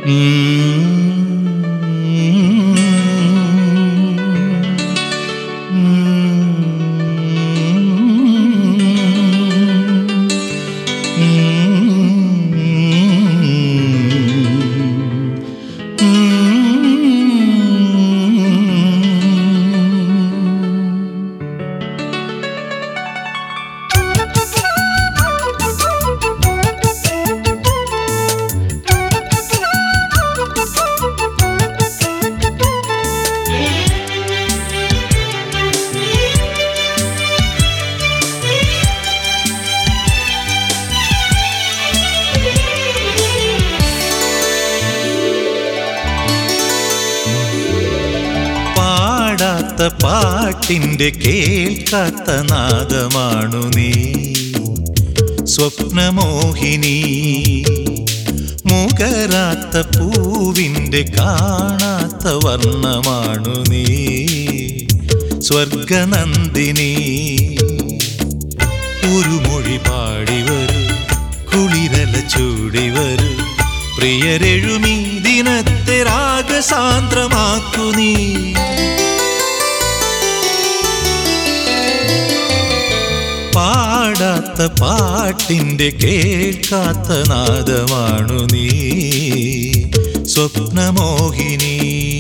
പാടാത്ത പാട്ടിന്റെ കേൾക്കാത്ത നാദമാണു നീ സ്വപ്നമോഹിനി മുകരാത്ത പൂവിന്റെ കാണാത്ത വർണ്ണമാണു നീ സ്വർഗനന്ദിനി ഒരു മൊഴി പാടി വരൂ കുളിരല ചൂടി വരൂ പ്രിയരെഴുമീ ദിനത്തെ രാഗസാന്ദ്രമാക്കു നീ പാടാത്ത പാട്ടിന്റെ കേൾക്കാത്ത നാദമാണു നീ സ്വപ്നമോഹിനി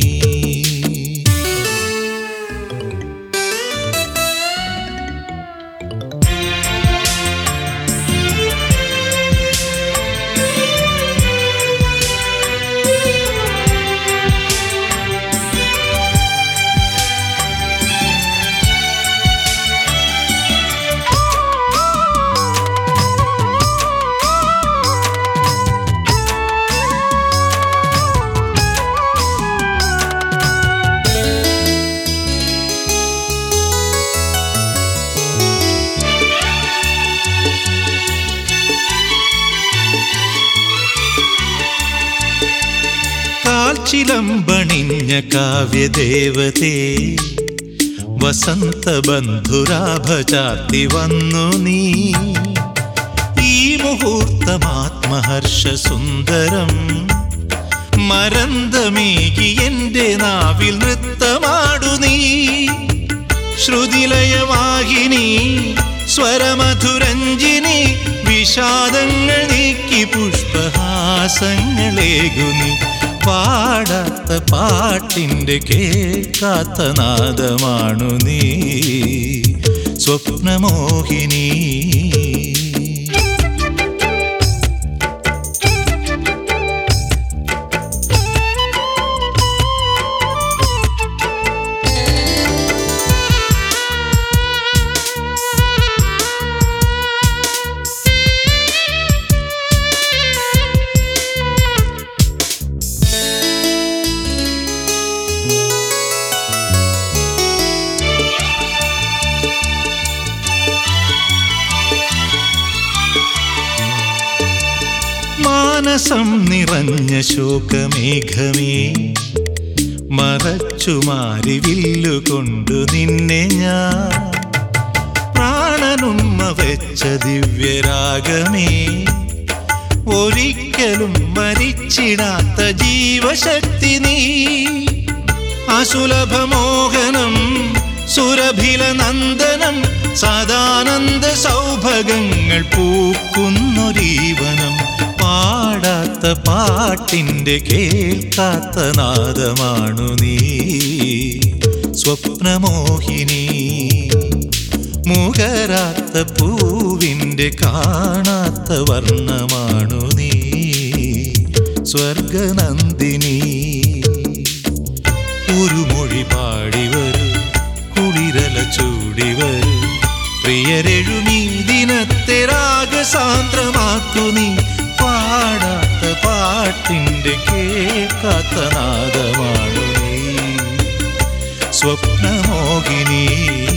കാൽച്ചിലമ്പണിഞ്ഞ കാവ്യദേവതേ വസന്ത ബന്ധുരാഭ ചാർത്തി വന്നു നീ ഈ മുഹൂർത്തമാത്മഹർഷ സുന്ദരം മരന്തമേകി എന്റെ നാവിൽ നൃത്തമാടു നീ ശ്രുതിലയവാഹിനി സ്വരമധുരഞ്ജിനി വിഷാദങ്ങൾ നീക്കി പുഷ്പഹാസങ്ങളേകുനി പാടാത്ത പാട്ടിന്റെ കേൾക്കാത്ത നാദമാണു നീ സ്വപ്നമോഹിനി മാനസം നിറഞ്ഞ ശോകമേഘമേ മറച്ചുമാരി വില്ലുകൊണ്ടു നിന്നെ ഞാൻ പ്രാണനുമ്മ വെച്ച ദിവ്യരാഗമേ ഒരിക്കലും മരിച്ചിടാത്ത ജീവശക്തി നീ അസുലഭമോഹനം സുരഭില നന്ദനം സദാനന്ദ സൗഭഗങ്ങൾ പൂക്കുന്നൊരീവനം പാടാത്ത പാട്ടിന്റെ കേൾക്കാത്ത നാദമാണു നീ സ്വപ്നമോഹിനി മുകരാത്ത പൂവിന്റെ കാണാത്ത വർണ്ണമാണു നീ സ്വർഗനന്ദിനി ഒരു മൊഴി പാടി വരൂ കുളിരല ചൂടി വരൂ പ്രിയരെഴുമീ ദിനത്തെ രാഗസാന്ദ്രമാക്കു നീ പാടാത്ത പാട്ടിന്റെ കേൾക്കാത്ത നാദമാണു നീ സ്വപ്നമോഹിനി